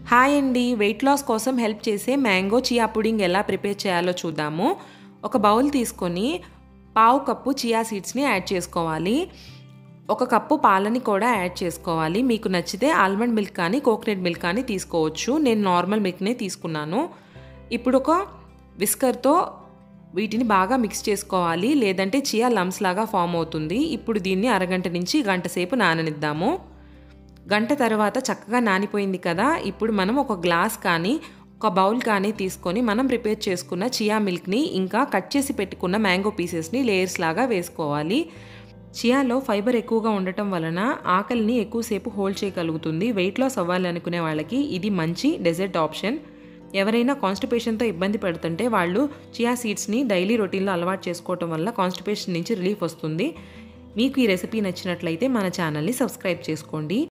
hi అండి weight loss కోసం help చేసే మ్యాంగో చియా పుడింగ్ ఎలా ప్రిపేర్ చేయాలో చూద్దాము ఒక బౌల్ తీసుకొని పావు కప్పు చియా సీడ్స్ని యాడ్ చేసుకోవాలి ఒక కప్పు పాలని కూడా యాడ్ చేసుకోవాలి మీకు నచ్చితే ఆల్మండ్ మిల్క్ కానీ కోకోనట్ మిల్క్ కానీ తీసుకోవచ్చు నేను నార్మల్ మిల్క్నే తీసుకున్నాను ఇప్పుడు ఒక విస్కర్తో వీటిని బాగా మిక్స్ చేసుకోవాలి లేదంటే చియా లమ్స్ లాగా ఫామ్ అవుతుంది ఇప్పుడు దీన్ని అరగంట నుంచి గంట సేపు నాననిద్దాము గంట తర్వాత చక్కగా నానిపోయింది కదా ఇప్పుడు మనం ఒక గ్లాస్ కానీ ఒక బౌల్ కానీ తీసుకొని మనం ప్రిపేర్ చేసుకున్న చియా మిల్క్ని ఇంకా కట్ చేసి పెట్టుకున్న మ్యాంగో పీసెస్ని లేయర్స్ లాగా వేసుకోవాలి చియాలో ఫైబర్ ఎక్కువగా ఉండటం వలన ఆకలిని ఎక్కువసేపు హోల్డ్ చేయగలుగుతుంది వెయిట్ లాస్ అవ్వాలి అనుకునే వాళ్ళకి ఇది మంచి డెజర్ట్ ఆప్షన్ ఎవరైనా కాన్స్టిపేషన్తో ఇబ్బంది పడుతుంటే వాళ్ళు చియా సీడ్స్ని డైలీ రొటీన్లో అలవాటు చేసుకోవటం వల్ల కాన్స్టిపేషన్ నుంచి రిలీఫ్ వస్తుంది మీకు ఈ రెసిపీ నచ్చినట్లయితే మన ఛానల్ని సబ్స్క్రైబ్ చేసుకోండి